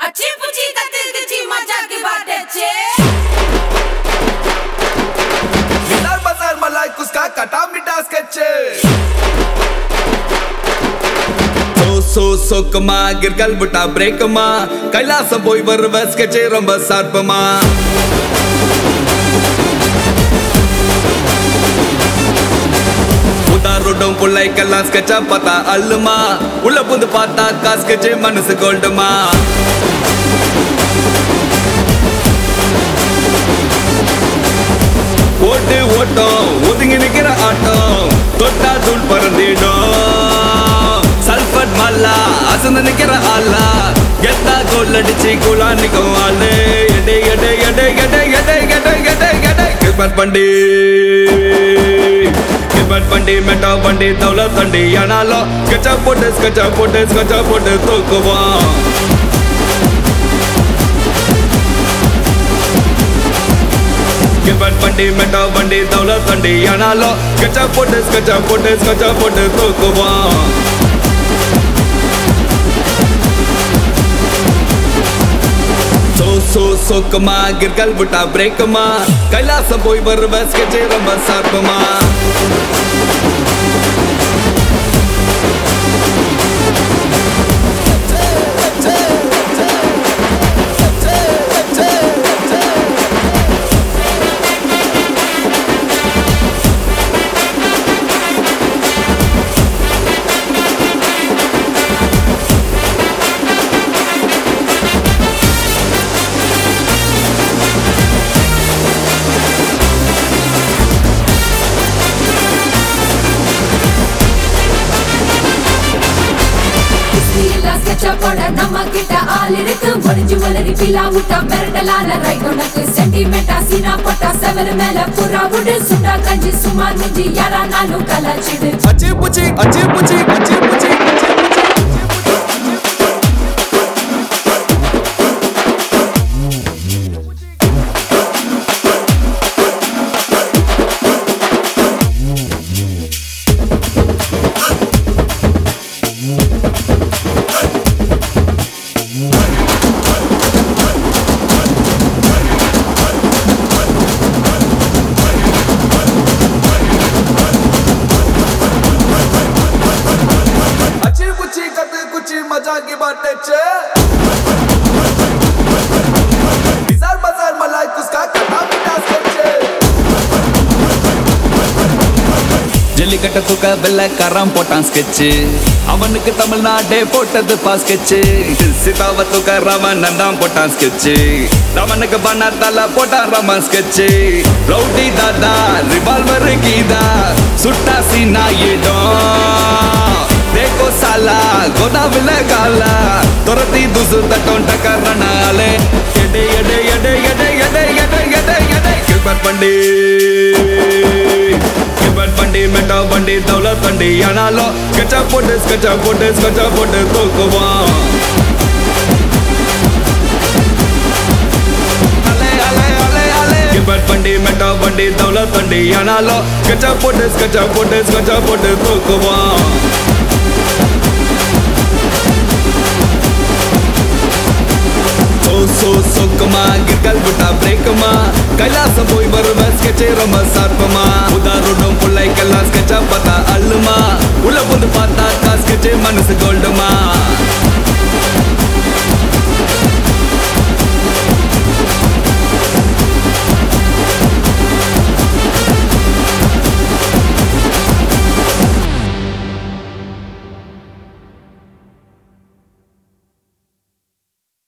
அச்சி புச்சி கத்துக்குச்சி மச்சாக்கு பாட்டச்சே Minar bazar malai kuska kata mita sketch சோ சோ சோக்கமா கிற்கல் விட்டா பிரேக்கமா கைலாசம் போய் வருவ ஸ்கெட்சே ரொம்ப சார்பமா உதாரோடும் பிள்ளைக்கெல்லாம் ஸ்கெட்சா பார்த்தா அல்லுமா உள்ள புந்து பார்த்தா காஸ்கெட்சே மனசு கோல்டுமா ஓட்டு ஓட்டம் ஒதுங்கி நிக்கிற ஆட்டம் தொட்டா தூள் பறந்திடும் சல்பட் மல்லா அசந்து நிக்கிற ஆளா கெத்தா கோல் அடிச்சு குலா நிக்கும் ஆளு எடை எடை எடை எடை எடை எடை எடை எடை கிரிக்கெட் பண்டி கிரிக்கெட் பண்டி மெட்டா பண்டி தௌல தண்டி ஆனாலும் ஸ்கெட்சா போட்டு ஸ்கெட்சா போட்டு ஸ்கெட்சா போட்டு தூக்குவான் கிபட் பண்டி மெட்டா பண்டி தௌல தண்டி ஆனாலும் ஸ்கெட்சா போட்டு ஸ்கெட்சா போட்டு ஸ்கெட்சா போட்டு தூக்குவான் சோ சோ சோக்கமா கிற்கல் விட்டா பிரேக்கமா கைலாசம் போய் வருவ ஸ்கெட்சே ரொம்ப சார்பமா எல்லாம் ஸ்கெட்சா போட நம்ம கிட்ட ஆள் இருக்கு முடிஞ்சு வளரி பிலா விட்டா மிரட்டலான ரைட் உனக்கு சென்டிமெண்டா சீனா போட்டா செவரு மேல புறா விடு சுண்டா கஞ்சி சுமார் மிஞ்சி யாரானாலும் கலாச்சிடு அச்சி புச்சி அச்சி புச்சி அச்சி புச்சி அச்சி புச்சி கத்து குச்சி மஜா की बातें चे बिजार बाजार मलाई कुस्का कटा मिटा स्केचे ஜல்லிக்கட்ட தூக்க வெள்ள கரம் போட்டான் ஸ்கெட்சு அவனுக்கு தமிழ்நாடே போட்டது பா ஸ்கெட்சு சீதாவ தூக்க ரமன் தான் போட்டான் ஸ்கெட்சு ரமனுக்கு பண்ணாத்தால போட்டான் ரமன் ஸ்கெட்சு ரவுடி தாதா ரிவால்வர் கீதா சுட்டா சீனா இடம் देखो साला गोदाविल गाला துரத்தி துசு தட்டம் டக்கறனாலே எடை எடை எடை எடை எடை எடை எடை எடை கில்பர் பண்டி கில்பர் பண்டி மெட்டா பண்டி தௌல பண்டி ஆனாலும் ஸ்கெட்சா போட்டு ஸ்கெட்சா போட்டு ஸ்கெட்சா போட்டு தூக்குவான் அலே அலே அலே அலே கில்பர் பண்டி மெட்டா பண்டி தௌல பண்டி ஆனாலும் ஸ்கெட்சா போட்டு ஸ்கெட்சா போட்டு ஸ்கெட்சா போட்டு தூக்குவான் சோ சோ சொக்கமா கிற்கல் விட்டா பிரேக்கமா கைலாசம் போய் வருவ ஸ்கெட்சே ரொம்ப சார்பமா உதாரோடும் பிள்ளைக்கெல்லாம் ஸ்கெட்சா பார்த்தா அல்லுமா உள்ள புந்து பார்த்தா ஸ்கெட்சே மனசு கோல்டுமா